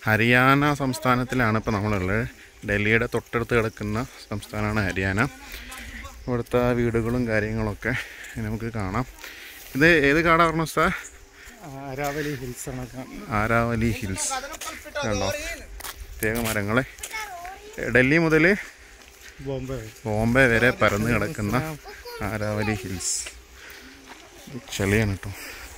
ഹരിയാന സംസ്ഥാനത്തിലാണ് ഇപ്പോൾ നമ്മളുള്ളത് ഡൽഹിയുടെ തൊട്ടടുത്ത് കിടക്കുന്ന സംസ്ഥാനമാണ് ഹരിയാന ഇവിടുത്തെ വീടുകളും കാര്യങ്ങളൊക്കെ നമുക്ക് കാണാം ഇത് ഏത് കാടാണ് പറഞ്ഞ ഉസ്താ അരാവലി ഹിൽസ് ആണ് ആരാവലി ഹിൽസ് കണ്ടോ പ്രത്യേക മരങ്ങളെ ഡൽഹി മുതൽ ബോംബെ ബോംബെ വരെ പരന്ന് കിടക്കുന്ന ആരാവലി ഹിൽസ് ചളിയാണ് കേട്ടോ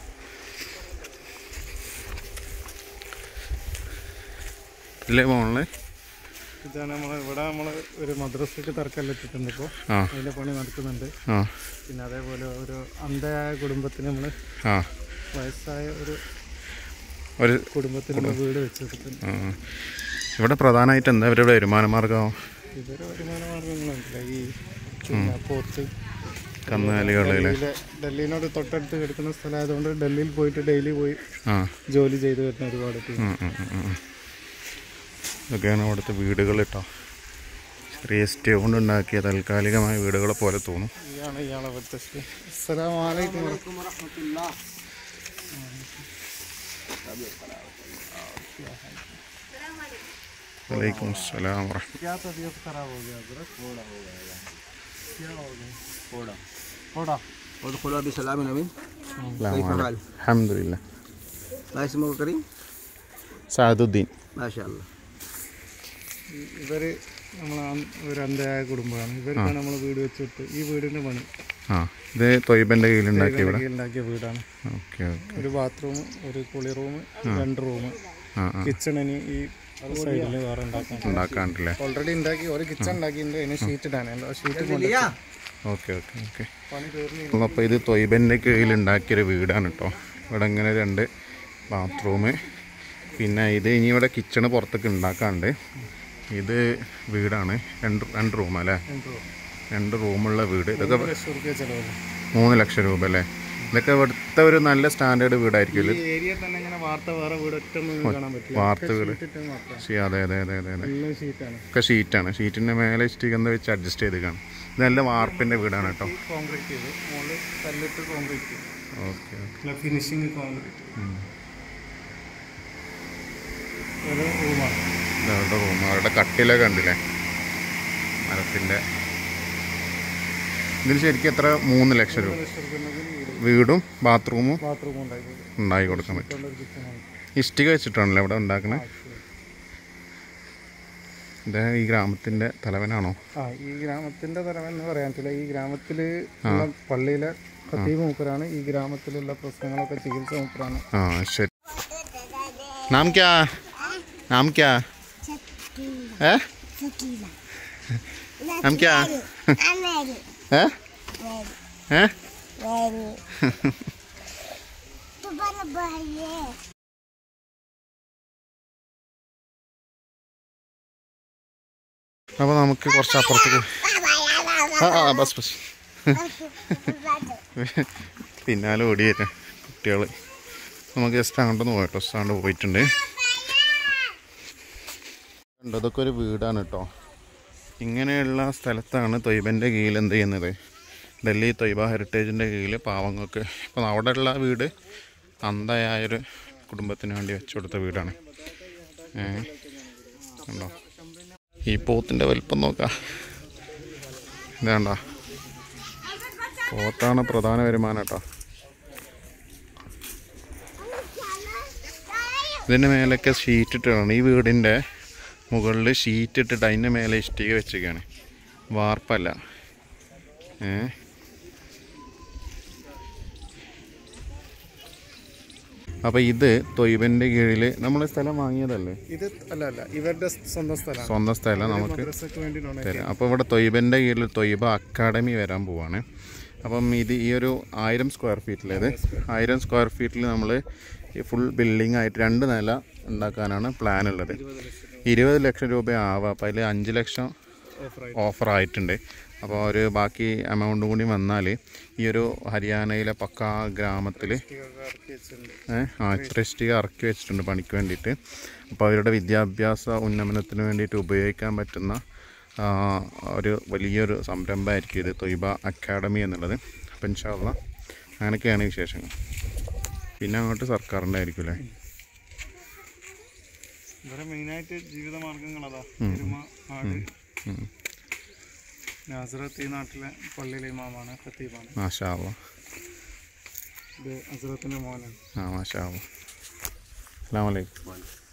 ഇല്ലേ പോണല്ലേ ഇതാണ് നമ്മൾ ഇവിടെ നമ്മൾ ഒരു മദ്രസയ്ക്ക് തറക്കല്ലിട്ടിട്ടുണ്ട് ഇപ്പോൾ ആ അതിൻ്റെ പണി നടക്കുന്നുണ്ട് ആ പിന്നെ അതേപോലെ ഒരു അന്ധയായ കുടുംബത്തിന് നമ്മൾ ആ വയസ്സായ ഒരു ഒരു കുടുംബത്തിന് നമ്മൾ വീട് വെച്ച് കൊടുക്കുന്നു ആ. ഇവിടെ പ്രധാനമായിട്ട് എന്താ ഇവരുടെ വരുമാന മാർഗം ഇതൊരു വരുമാന മാർഗങ്ങളുണ്ടല്ലോ ഈ പിന്നെ പോത്ത് കന്നുകാലികളിലെ ഡൽഹിയിലെ ഡൽഹിനോട് തൊട്ടടുത്ത് കിടക്കുന്ന സ്ഥലമായതുകൊണ്ട് ഡൽഹിയിൽ പോയിട്ട് ഡെയിലി പോയി ആ ജോലി ചെയ്ത് വരുന്ന ഒരുപാട് ടീം ഉം, ഉം, ഉം, ഉം. ഇതൊക്കെയാണ് ഇവിടുത്തെ വീടുകൾ കേട്ടോ ചെറിയ സ്റ്റേ കൊണ്ട് ഉണ്ടാക്കിയ താൽക്കാലികമായ വീടുകളെ പോലെ തോന്നും ഇയാണ് ഇയാളെ ഇവിടുത്തെ അസ്സലാമലൈക്കും വലൈക്കും അസ്സലാം വറഹ്മത്തുള്ളാഹി. क्या तबीयत खराब हो गया अदरक फोड़ा हो गया क्या हो गया फोड़ा फोड़ा ادخلوا بسلام امين അസ്സലാമു كيف അലൈക്കും. حال؟ അൽഹംദുലില്ലാ ما اسمك كريم؟ സാദുദ്ദീൻ ما شاء الله ഇവര് നമ്മൾ ഒരു അന്ധയായ കുടുംബമാണ് ഇവർക്കാണ് നമ്മൾ വീട് വെച്ചിട്ട് ഈ വീടിന്റെ പണി ആ ഇത് തൊയ്ബൻ്റെ കീഴിലുണ്ടാക്കി ഇവിടെ ഉണ്ടാക്കിയ വീടാണ് ഓക്കെ ഓക്കെ ഒരു ബാത്റൂം ഒരു കുളി റൂം രണ്ട് റൂം ആ ആ കിച്ചണിന് ഈ സൈഡിൽ വേറെ ഉണ്ടാക്കാൻ ഉണ്ടാക്കാണ്ടല്ലേ ഓൾറെഡി ഉണ്ടാക്കി ഒരു കിച്ചൺ ഉണ്ടാക്കിയിട്ടുണ്ട് അതിന് ഷീറ്റ് ഇടാനല്ലോ ഷീറ്റ് കൊണ്ട് ഓക്കെ ഓക്കെ ഓക്കെ പണി തീർന്നില്ല അപ്പോൾ ഇത് തൊയ്ബൻ്റെ കീഴിൽ ഉണ്ടാക്കിയൊരു വീടാണ് കേട്ടോ ഇവിടെ ഇങ്ങനെ രണ്ട് ബാത്റൂം പിന്നെ ഇത് ഇനി ഇവിടെ കിച്ചണ് പുറത്തൊക്കെ ഉണ്ടാക്കാണ്ട് ഇത് വീടാണ് രണ്ട് രണ്ട് റൂം അല്ലേ രണ്ട് റൂമുള്ള വീട് ഇതൊക്കെ ലക്ഷം റുപ്യ ചിലവല്ല മൂന്ന് ലക്ഷം രൂപ അല്ലേ ഇതൊക്കെ ഇവിടുത്തെ ഒരു നല്ല സ്റ്റാൻഡേർഡ് വീടായിരിക്കും ഈ ഏരിയ തന്നെ ഇങ്ങനെ വാർത്ത വേറെ വീട് ഒറ്റ ഒന്നും കാണാൻ പറ്റില്ല വാർത്ത വീട് ഷീറ്റിട്ട് മാത്രം ശരി, അതെ അതെ അതെ അതെ അതെ എല്ലാം ഷീറ്റാണ് ഒക്കെ ഷീറ്റാണ് ഷീറ്റിൻ്റെ മേലെ ഇഷ്ടികന്ന് വെച്ച് അഡ്ജസ്റ്റ് ചെയ്ത് കാണും ഇത് നല്ല വാർപ്പിൻ്റെ വീടാണ് കേട്ടോ കോൺക്രീറ്റ് ചെയ്ത് മുകളിൽ കല്ലിട്ട് കോൺക്രീറ്റ് ചെയ്തു ഓക്കെ ഓക്കെ ഫിനിഷിങ് കോൺക്രീറ്റ് ഒരു റൂമാണ് ഇതവരുടെ റൂം അവരുടെ കട്ടിലൊക്കെ കണ്ടില്ലേ മരത്തിൻ്റെ ഇതിന് ശരിക്കും എത്ര മൂന്ന് ലക്ഷം രൂപ ലക്ഷം റുപ്യ വീടും ബാത്റൂമും ബാത്റൂം ഉണ്ടാക്കി ഉണ്ടാക്കി കൊടുക്കാൻ പറ്റും ഒരു കിച്ചണാണ് ഇഷ്ടിക വെച്ചിട്ടാണല്ലോ ഇവിടെ ഉണ്ടാക്കണേ ഇത് ഈ ഗ്രാമത്തിൻ്റെ തലവനാണോ ആ ഈ ഗ്രാമത്തിന്റെ തലവൻ എന്ന് പറയാൻ പറ്റില്ല ഈ ഗ്രാമത്തിൽ ഉള്ള പള്ളിയിലെ ഖത്തീബ് മൂപ്പരാണ് ഈ ഗ്രാമത്തിലുള്ള പ്രശ്നങ്ങളൊക്കെ ചികിത്സ മൂപ്പരാണ് ആ ശരി നാം ക്യാ നാം ക്യാ ഏ നാം ക്യാ ഏ ഏ അപ്പോൾ നമുക്ക് കുറച്ച് അപ്പുറത്തേക്ക് ആ ആ ബസ് ബസ് പിന്നാലെ ഓടി വരാം കുട്ടികൾ നമുക്ക് ജസ്റ്റ് അങ്ങോട്ടൊന്ന് പോയിട്ടോ അങ്ങോട്ട് പോയിട്ടുണ്ട് കണ്ടോ ഇതൊക്കെ ഒരു വീടാണ് കേട്ടോ ഇങ്ങനെയുള്ള സ്ഥലത്താണ് തൊയ്ബൻ്റെ കീഴിൽ എന്ത് ചെയ്യുന്നത് ഡൽഹി തൊയ്ബ ഹെറിറ്റേജിൻ്റെ കീഴിൽ പാവങ്ങൾക്ക് ഇപ്പം അവിടെയുള്ള വീട് അന്ധയായൊരു കുടുംബത്തിന് വേണ്ടി വെച്ചു കൊടുത്ത വീടാണ് ഏ കണ്ടോ ഈ പോത്തിൻ്റെ വലിപ്പം നോക്കാം ഇതാണ്ടോ പോത്താണ് പ്രധാന വരുമാനം കേട്ടോ ഇതിൻ്റെ മേലൊക്കെ ഷീറ്റ് ഇട്ടിട്ടാണ് ഈ വീടിൻ്റെ മുകളിൽ ഷീറ്റ് ഇട്ടിട്ട് അതിൻ്റെ മേലെ ഇഷ്ടിക വെച്ചേക്കാണ് വാർപ്പല്ല ഏ അപ്പോൾ ഇത് തൊയ്ബൻ്റെ കീഴിൽ നമ്മൾ സ്ഥലം വാങ്ങിയതല്ലേ ഇത് അല്ല അല്ല ഇവരുടെ സ്വന്തം സ്ഥലമാണ് സ്വന്തം സ്ഥലം നമുക്ക് മദ്രസക്ക് വേണ്ടി ലോൺ തരാം അപ്പോൾ ഇവിടെ തൊയ്ബൻ്റെ കീഴിൽ തൊയ്ബ അക്കാഡമി വരാൻ പോവാണ് അപ്പം ഇത് ഈ ഒരു ആയിരം സ്ക്വയർ ഫീറ്റിലേത് ആയിരം സ്ക്വയർ ഫീറ്റിൽ നമ്മൾ ഈ ഫുൾ ബിൽഡിംഗ് ആയിട്ട് രണ്ട് നില ഉണ്ടാക്കാനാണ് പ്ലാൻ ഉള്ളത് ഇരുപത് ലക്ഷം രൂപ ആവാം അപ്പോൾ അതിൽ അഞ്ച് ലക്ഷം ഓഫറായി ഓഫർ ആയിട്ടുണ്ട് അപ്പോൾ ഒരു ബാക്കി എമൗണ്ടും കൂടി വന്നാൽ ഈ ഒരു ഹരിയാനയിലെ പക്കാ ഗ്രാമത്തിൽ ഇറക്കി വെച്ചിട്ടുണ്ട് ആ ഇത്ര ഇഷ്ടിക ഇറക്കി വെച്ചിട്ടുണ്ട് പണിക്ക് വേണ്ടിയിട്ട് അപ്പോൾ അവരുടെ വിദ്യാഭ്യാസ ഉന്നമനത്തിന് വേണ്ടിയിട്ട് ഉപയോഗിക്കാൻ പറ്റുന്ന ആ, ഒരു വലിയൊരു സംരംഭമായിരിക്കും ഇത് തൊയ്ബ അക്കാഡമി എന്നുള്ളത് അപ്പം ഇൻഷാല്ല അങ്ങനെയൊക്കെയാണ് വിശേഷങ്ങൾ പിന്നെ അങ്ങോട്ട് സർക്കാരിൻ്റെ ആയിരിക്കും അല്ലേ ഇവിടെ മെയിനായിട്ട് ജീവിത മാർഗങ്ങൾ അതാ എരുമ ആട് ഉം. നാസറത്ത് ഈ നാട്ടിലെ പള്ളിയിലെ ഇമാമാണ് ഖത്തീബാണ് മാഷാ അല്ലാ. ഇത് ഹസ്രത്തിന്റെ മോനാണ് ആ മാഷാ അല്ലാ. അസ്സലാമു അലൈക്കും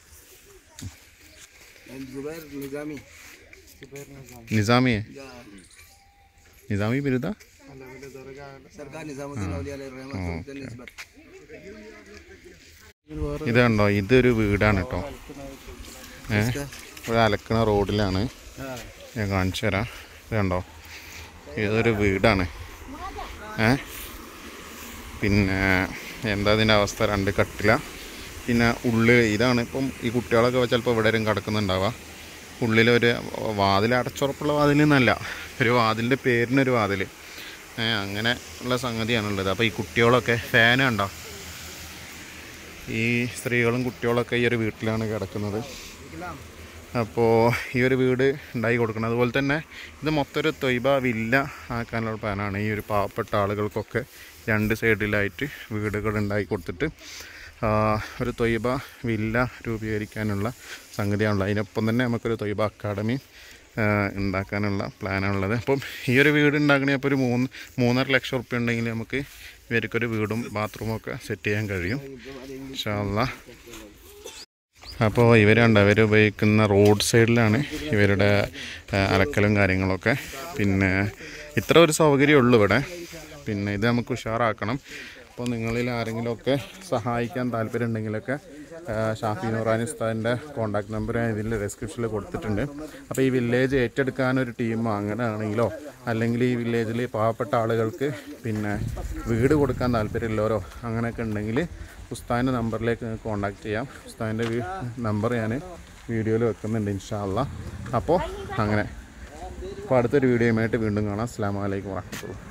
الزبير نظامي സുബൈർ നിസാം നിസാമിയെ ده നിസാമി ബിരുദ അല്ല വലിയ ദർഗ سرقان نظام الدين اولياء الله الرحمن ده نسبة ഇത് കണ്ടോ ഇതൊരു വീടാണ് കേട്ടോ ഏ ഇവിടെ അലക്കണ റോഡിലാണ് ഞാൻ കാണിച്ചു തരാം ഇത് കണ്ടോ ഇതൊരു വീടാണ് ഏ പിന്നെ എന്താ ഇതിൻ്റെ അവസ്ഥ രണ്ട് കട്ടില പിന്നെ ഉള്ളിൽ ഇതാണ് ഇപ്പം ഈ കുട്ടികളൊക്കെ ചിലപ്പോൾ ഇവിടെ വരും കിടക്കുന്നുണ്ടാവുക ഉള്ളിലൊരു വാതിൽ അടച്ചുറപ്പുള്ള വാതിൽ എന്നല്ല ഒരു വാതിലിൻ്റെ പേരിനൊരു വാതിൽ ഏ അങ്ങനെ ഉള്ള സംഗതിയാണുള്ളത് അപ്പോൾ ഈ കുട്ടികളൊക്കെ ഫാൻ കണ്ടോ ഈ സ്ത്രീകളും കുട്ടികളൊക്കെ ഈ ഒരു വീട്ടിലാണ് കിടക്കുന്നത് അപ്പോൾ ഈ ഒരു വീട് ഉണ്ടാക്കി കൊടുക്കണം അതുപോലെ തന്നെ ഇത് മൊത്തം ഒരു തൊയ്ബ വില്ല ആക്കാനുള്ള പ്ലാനാണ് ഈ ഒരു പാവപ്പെട്ട ആളുകൾക്കൊക്കെ രണ്ട് സൈഡിലായിട്ട് വീടുകൾ ഉണ്ടാക്കി കൊടുത്തിട്ട് ആ, ഒരു തൊയ്ബ വില്ല രൂപീകരിക്കാനുള്ള സംഗതിയാണുള്ളത് അതിനൊപ്പം തന്നെ നമുക്കൊരു തൊയ്ബ അക്കാഡമി ആ, ഉണ്ടാക്കാനുള്ള പ്ലാനാണുള്ളത് അപ്പം ഈ ഒരു വീട് ഉണ്ടാക്കണേ അപ്പോൾ ഒരു മൂന്ന് മൂന്നര ലക്ഷം ഉറുപ്പ്യ ഉണ്ടെങ്കിൽ നമുക്ക് ഇവർക്കൊരു വീടും ബാത്റൂമും ഒക്കെ സെറ്റ് ചെയ്യാൻ കഴിയും ഇൻഷാല്ലാ അപ്പോൾ ഇവരുണ്ട് അവർ ഉപയോഗിക്കുന്ന റോഡ് സൈഡിലാണ് ഇവരുടെ ആ, അലക്കലും കാര്യങ്ങളൊക്കെ പിന്നെ ഇത്ര ഒരു സൗകര്യം ഉള്ളൂ ഇവിടെ പിന്നെ ഇത് നമുക്ക് ഉഷാറാക്കണം അപ്പോൾ നിങ്ങളിൽ ആരെങ്കിലുമൊക്കെ സഹായിക്കാൻ താല്പര്യം ഉണ്ടെങ്കിലൊക്കെ ആ, ഷാഫി നൂറാനി ഉസ്താദിൻ്റെ കോൺടാക്ട് നമ്പർ ഞാൻ ഇതിൽ ഡിസ്ക്രിപ്ഷനിൽ കൊടുത്തിട്ടുണ്ട് അപ്പോൾ ഈ വില്ലേജ് ഏറ്റെടുക്കാൻ ഒരു ടീം അങ്ങനെ ആണെങ്കിലോ അല്ലെങ്കിൽ ഈ വില്ലേജിൽ പാവപ്പെട്ട ആളുകൾക്ക് പിന്നെ വീട് കൊടുക്കാൻ താല്പര്യമുള്ളവരോ അങ്ങനെയൊക്കെ ഉണ്ടെങ്കിൽ ഉസ്താദിൻ്റെ നമ്പറിലേക്ക് നിങ്ങൾക്ക് കോൺടാക്ട് ചെയ്യാം ഉസ്താദിൻ്റെ നമ്പർ ഞാൻ വീഡിയോയിൽ വെക്കുന്നുണ്ട് ഇൻഷാല്ല അപ്പോൾ അങ്ങനെ അപ്പോൾ അടുത്തൊരു വീഡിയോയുമായിട്ട് വീണ്ടും കാണാം അസ്സാം വലൈക്കും വാഹമത്തുള്ള